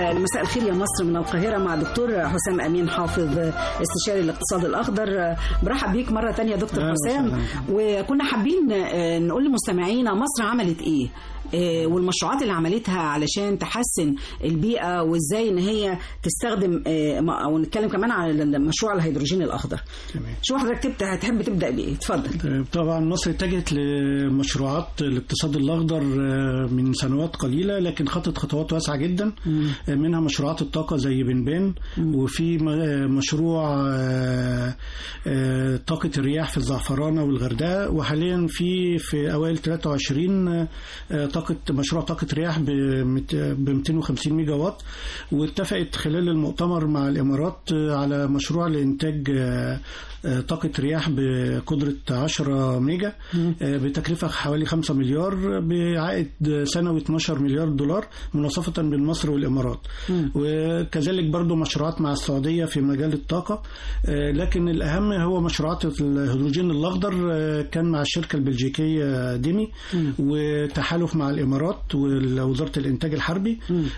مساء الخير يا مصر من القاهرة مع دكتور حسام أمين حافظ استشاري الاقتصاد الأخضر برحب بيك مرة تانية يا دكتور أهلا حسام وسهلا. وكنا حابين آه، نقول لمستمعينا مصر عملت إيه آه، والمشروعات اللي عملتها علشان تحسن البيئة وازاي ان هي تستخدم آه، م- او نتكلم كمان على مشروع الهيدروجين الاخضر تمام. شو حضرتك تبدا هتحب تبدا بايه اتفضل طبعا مصر اتجهت لمشروعات الاقتصاد الاخضر آه، من سنوات قليله لكن خطت خطوات واسعه جدا آه، منها مشروعات الطاقه زي بنبان وفي م- آه، مشروع آه، آه، طاقه الرياح في الزعفرانه والغردقه وحاليا في في اوائل 23 آه، طاقه مشروع طاقه رياح ب 250 ميجا وات واتفقت خلال المؤتمر مع الامارات آه، على مشروع لانتاج آه، آه، طاقة رياح بقدرة 10 ميجا آه، بتكلفة حوالي 5 مليار بعائد سنوي 12 مليار دولار مناصفة بين مصر والإمارات وكذلك برضو مشروعات مع السعودية في مجال الطاقة آه، لكن الأهم هو مشروعات الهيدروجين الأخضر آه، كان مع الشركة البلجيكية ديمي وتحالف مع الإمارات ووزارة الإنتاج الحربي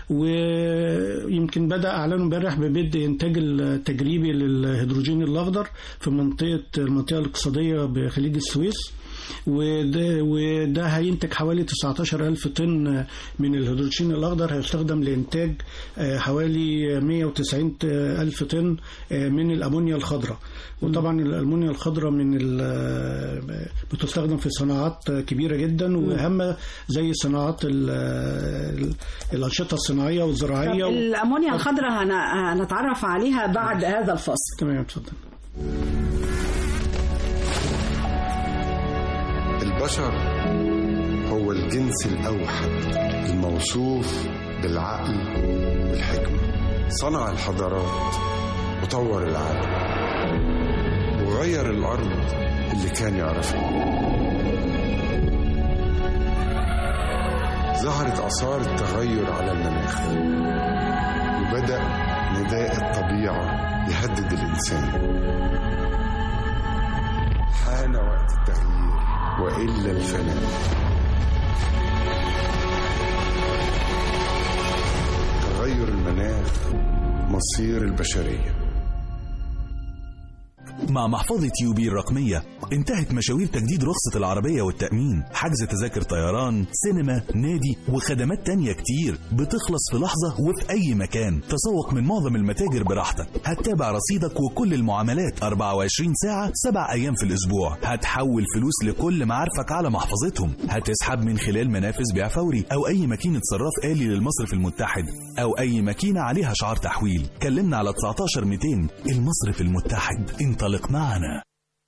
ويمكن بدأ أعلنوا امبارح ببدء إنتاج التجريبي للهيدروجين الأخضر في منطقة المنطقة الاقتصادية بخليج السويس وده, وده هينتج حوالي 19 ألف طن من الهيدروجين الأخضر هيستخدم لإنتاج آه، حوالي 190 ألف طن آه، من الأمونيا الخضراء وطبعا الأمونيا الخضراء من ال- بتستخدم في صناعات كبيرة جدا وأهم زي صناعات ال- ال- الأنشطة الصناعية والزراعية و... الامونيا الخضراء هن- هنتعرف عليها بعد هذا الفصل تمام اتفضل البشر هو الجنس الأوحد الموصوف بالعقل والحكمة صنع الحضارات وطور العالم وغير الأرض اللي كان يعرفها ظهرت آثار التغير على المناخ وبدأ نداء الطبيعة يهدد الإنسان حان وقت التغيير وإلا الفناء تغير المناخ مصير البشريه مع محفظة يوبي الرقمية انتهت مشاوير تجديد رخصة العربية والتأمين حجز تذاكر طيران سينما نادي وخدمات تانية كتير بتخلص في لحظة وفي أي مكان تسوق من معظم المتاجر براحتك هتتابع رصيدك وكل المعاملات 24 ساعة 7 أيام في الأسبوع هتحول فلوس لكل معارفك على محفظتهم هتسحب من خلال منافذ بيع فوري أو أي ماكينة صراف آلي للمصرف المتحد أو أي ماكينة عليها شعار تحويل كلمنا على 19 200 المصرف المتحد انطلق معنا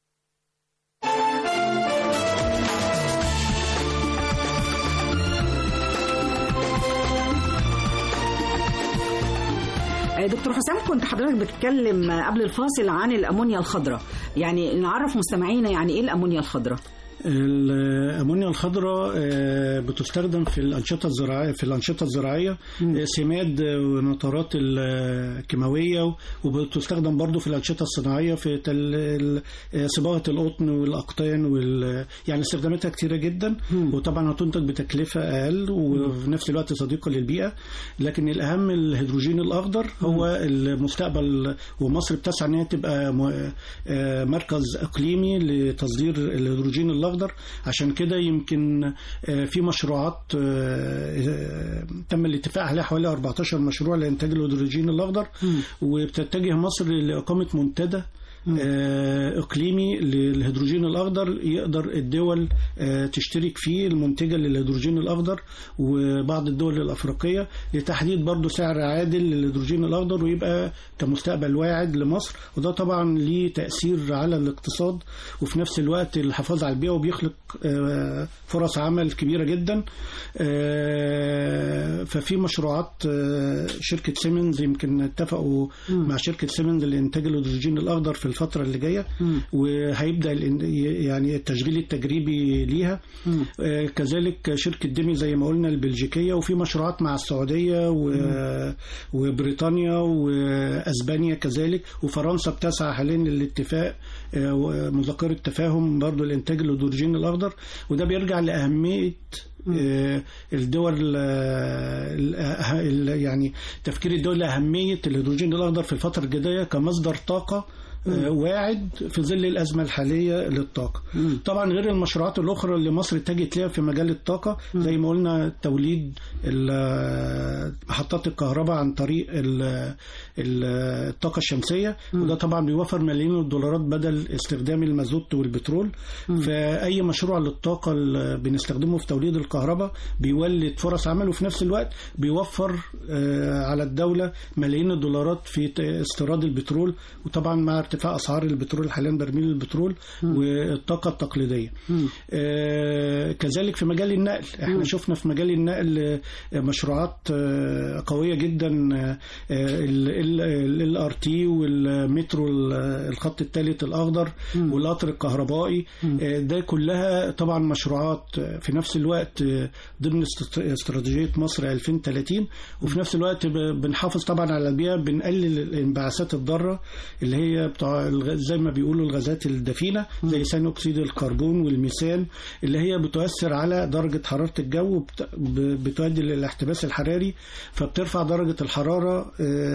آه، دكتور حسام كنت حضرتك بتتكلم آه، قبل الفاصل عن الامونيا الخضراء يعني نعرف مستمعينا يعني ايه الامونيا الخضراء الأمونيا الخضراء آه، بتستخدم في الأنشطة الزراعية في الأنشطة الزراعية آه، سماد ونطرات الكيماوية وبتستخدم برضو في الأنشطة الصناعية في تل... ال- آه، صباغة القطن والأقطان وال... يعني استخداماتها كتيرة جدا وطبعا هتنتج بتكلفة أقل وفي نفس الوقت صديقة للبيئة لكن الأهم الهيدروجين الأخضر هو المستقبل ومصر بتسعى إن هي تبقى م- آه، مركز إقليمي لتصدير الهيدروجين الأخضر عشان كده يمكن آه، في مشروعات آه، آه، تم الاتفاق عليها حوالي 14 مشروع لإنتاج الهيدروجين الأخضر وبتتجه مصر لإقامة منتدى آه، اقليمي للهيدروجين الاخضر يقدر الدول آه، تشترك فيه المنتجه للهيدروجين الاخضر وبعض الدول الافريقيه لتحديد برضو سعر عادل للهيدروجين الاخضر ويبقى كمستقبل واعد لمصر وده طبعا ليه تاثير على الاقتصاد وفي نفس الوقت الحفاظ على البيئه وبيخلق آه، فرص عمل كبيره جدا آه، ففي مشروعات آه، شركه سيمنز يمكن اتفقوا مع شركه سيمنز لانتاج الهيدروجين الاخضر في الفتره اللي جايه وهيبدا الإن- يعني التشغيل التجريبي ليها آه، كذلك شركه ديمي زي ما قلنا البلجيكيه وفي مشروعات مع السعوديه و- وبريطانيا واسبانيا كذلك وفرنسا بتسعى حاليا للاتفاق آه، مذكره تفاهم برضو الانتاج الهيدروجين الاخضر وده بيرجع لاهميه آه، الدول آه، ال- آه، ال- يعني تفكير الدول لأهمية الهيدروجين الأخضر في الفترة الجاية كمصدر طاقة آه، واعد في ظل الأزمة الحالية للطاقة طبعا غير المشروعات الأخرى اللي مصر اتجهت ليها في مجال الطاقة زي ما قلنا توليد ال- محطات الكهرباء عن طريق ال- ال- الطاقة الشمسية وده طبعا بيوفر ملايين الدولارات بدل استخدام المازوت والبترول فأي مشروع للطاقة اللي بنستخدمه في توليد الكهرباء بيولد فرص عمل وفي نفس الوقت بيوفر آه، على الدولة ملايين الدولارات في ت- استيراد البترول وطبعا مع ارتفاع أسعار البترول حاليا برميل البترول والطاقة التقليدية آه، كذلك في مجال النقل احنا شفنا في مجال النقل آه، مشروعات آه، قوية جدا ال ار تي والمترو ال- الخط الثالث الأخضر والقطر الكهربائي آه، ده كلها طبعا مشروعات آه، في نفس الوقت آه، ضمن است- استراتيجية مصر 2030 وفي نفس الوقت ب- بنحافظ طبعا على البيئة بنقلل الانبعاثات الضارة اللي هي بتوع الغ- زي ما بيقولوا الغازات الدفينة زي ثاني أكسيد الكربون والميثان اللي هي بتؤثر على درجة حرارة الجو وبت- ب- بتؤدي للاحتباس الحراري فبترفع درجة الحرارة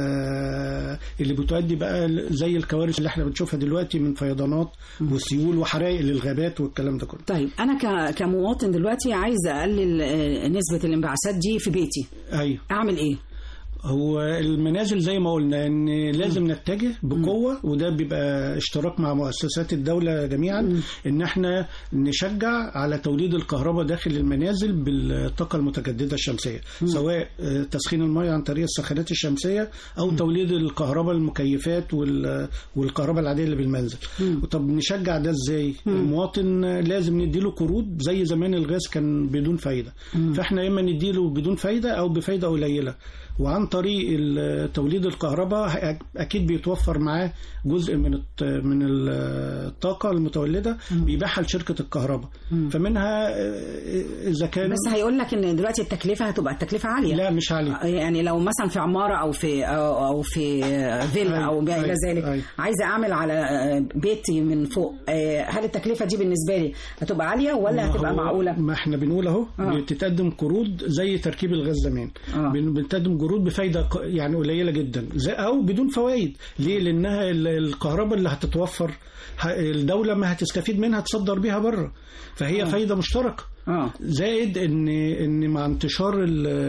آه، اللي بتؤدي بقى ل- زي الكوارث اللي احنا بنشوفها دلوقتي من فيضانات وسيول وحرائق للغابات والكلام ده كله طيب انا ك- كمواطن دلوقتي عايز اقلل آه، نسبه الانبعاثات دي في بيتي ايوه اعمل ايه هو المنازل زي ما قلنا ان لازم نتجه بقوه وده بيبقى اشتراك مع مؤسسات الدوله جميعا ان احنا نشجع على توليد الكهرباء داخل المنازل بالطاقه المتجدده الشمسيه سواء آه، تسخين الميه عن طريق السخانات الشمسيه او توليد الكهرباء المكيفات وال- والكهرباء العاديه اللي بالمنزل طب نشجع ده ازاي المواطن لازم نديله قروض زي زمان الغاز كان بدون فايده فاحنا اما نديله بدون فايده او بفايده قليله وعن طريق ال- توليد الكهرباء اكيد بيتوفر معاه جزء من الت- من الطاقه المتولده بيبيعها لشركه الكهرباء فمنها آه، اذا كان بس هيقول لك ان دلوقتي التكلفه هتبقى التكلفه عاليه لا مش عالي يعني لو مثلا في عماره او في او أو في فيلا او ما الى أيوة، ذلك أيوة. عايزه اعمل على بيتي من فوق آه، هل التكلفه دي بالنسبه لي هتبقى عاليه ولا ما هتبقى هو- معقوله؟ ما احنا بنقول اهو آه. بتتقدم قروض زي تركيب الغاز زمان آه. بن- بنقدم قروض بفايده ق- يعني قليله جدا زي او بدون فوائد ليه لانها ال- الكهرباء اللي هتتوفر ه- الدوله ما هتستفيد منها تصدر بيها بره فهي فايده مشتركه اه زائد ان ان مع انتشار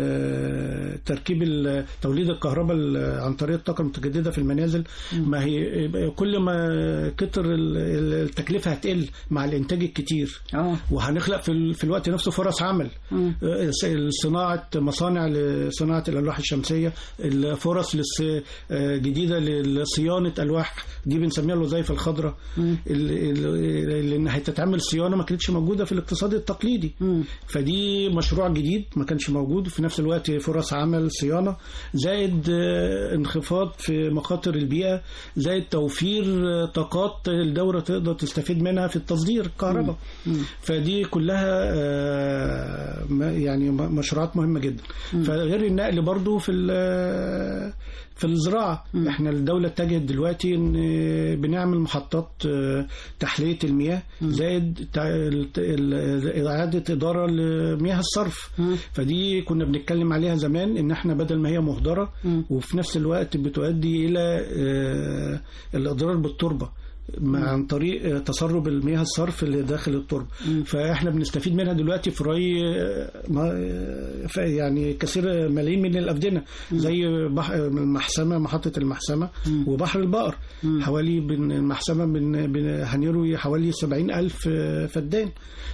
ال- تركيب ال- توليد الكهرباء ال- عن طريق الطاقه المتجدده في المنازل ما هي كل ما كتر ال- ال- التكلفه هتقل مع الانتاج الكتير اه وهنخلق في ال- في الوقت نفسه فرص عمل مم. آه، س- صناعه مصانع لصناعه الالواح الشمسيه الفرص للص- آه، جديده لصيانه الواح دي بنسميها الوظائف الخضراء ال- ال- لان هتتعمل صيانه ما كانتش موجوده في الاقتصاد التقليدي مم. فدي مشروع جديد ما كانش موجود في نفس الوقت فرص عمل صيانه زائد آه، انخفاض في مخاطر البيئه زائد توفير آه، طاقات الدوله تقدر تستفيد منها في التصدير الكهرباء فدي كلها آه، ما- يعني م- مشروعات مهمه جدا فغير النقل برضو في ال- في الزراعه احنا الدوله اتجهت دلوقتي ان بنعمل محطات آه، تحليه المياه زائد تع- ال- ال- اعاده اداره لمياه الصرف فدي كنا بنتكلم عليها زمان ان احنا بدل ما هي مهدره وفي نفس الوقت بتؤدي الى آه، الاضرار بالتربه مع- عن طريق آه، تسرب المياه الصرف اللي داخل التربه فاحنا بنستفيد منها دلوقتي في ري آه، ما- آه، ف- يعني كثير ملايين من الافدنه زي بحر المحسمه محطه المحسمه وبحر البقر حوالي بن المحسمه بن بن هنروي حوالي 70 الف آه، فدان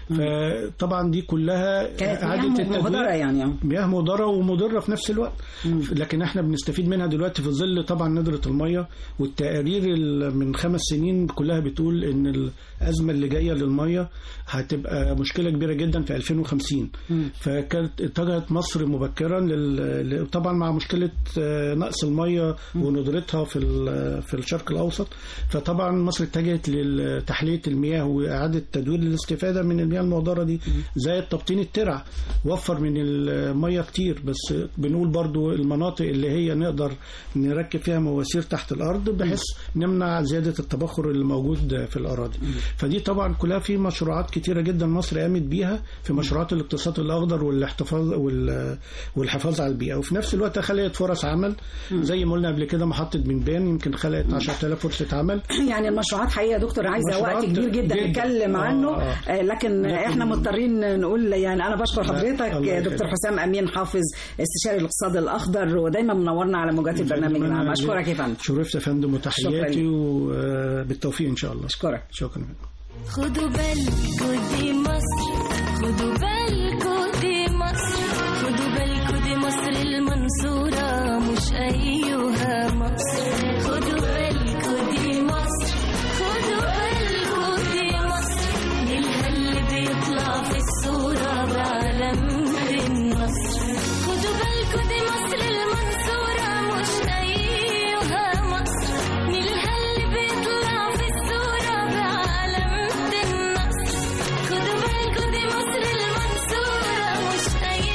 فطبعا دي كلها كانت اعاده مياه التدوير مهدره يعني آه. مياه مضرة ومضرة في نفس الوقت لكن احنا بنستفيد منها دلوقتي في ظل طبعا ندرة المية والتقارير ال- من خمس سنين المحللين كلها بتقول ان الازمه اللي جايه للميه هتبقى مشكله كبيره جدا في 2050 فكانت اتجهت مصر مبكرا لل... ل- طبعا مع مشكله آه، نقص الميه وندرتها في ال- في الشرق الاوسط فطبعا مصر اتجهت لتحليه المياه واعاده تدوير الاستفاده من المياه المهدره دي زي تبطين الترع وفر من الميه كتير بس بنقول برضو المناطق اللي هي نقدر نركب فيها مواسير تحت الارض بحيث نمنع زياده التبخر اللي موجود في الاراضي فدي طبعا كلها في مشروعات كتيره جدا مصر قامت بيها في مشروعات الاقتصاد الاخضر والاحتفاظ وال- والحفاظ على البيئه وفي نفس الوقت خلقت فرص عمل زي ما قلنا قبل كده محطه بنبان يمكن خلقت 10000 فرصه عمل يعني المشروعات حقيقه يا دكتور عايزه مشروعات وقت كبير جدا جداً. نتكلم آه، عنه آه. آه، لكن احنا مضطرين نقول يعني انا بشكر لا، حضرتك الله آه، يخليك. دكتور حسام امين حافظ استشاري الاقتصاد الاخضر ودايما منورنا على موجات البرنامج أنا العام اشكرك يا فندم شرفت يا فندم شكراً وتحياتي لك. وبالتوفيق ان شاء الله اشكرك شكرا خدوا بالكوا دي مصر خدوا بالكوا دي مصر خدوا بالكوا دي مصر المنصورة مش أيها مصر خدوا بالكوا دي مصر خدوا بالكوا دي مصر نيلها اللي بيطلع في الصورة بعلامة النصر خدوا بالكوا دي مصر المنصورة مش أيها مصر نيلها اللي بيطلع في الصورة بعلامة النصر خدوا بالكوا دي مصر المنصورة مش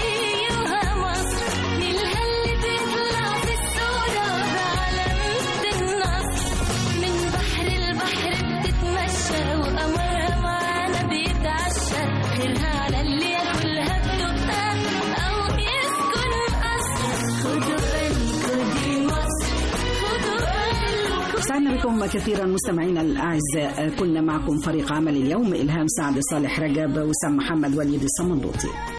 أيها مصر نيلها اللي بيطلع في الصورة بعلامة النصر من بحر البحر بتتمشى وقمرها معانا بيتعشى غيرها على اللي ياكلها بدقها أو يسكن قصر خدوا بالكوا دي مصر خدوا بالكوا سعدنا بكم كثيرا مستمعينا الاعزاء كنا معكم فريق عمل اليوم الهام سعد صالح رجب وسام محمد وليد الصمندوطي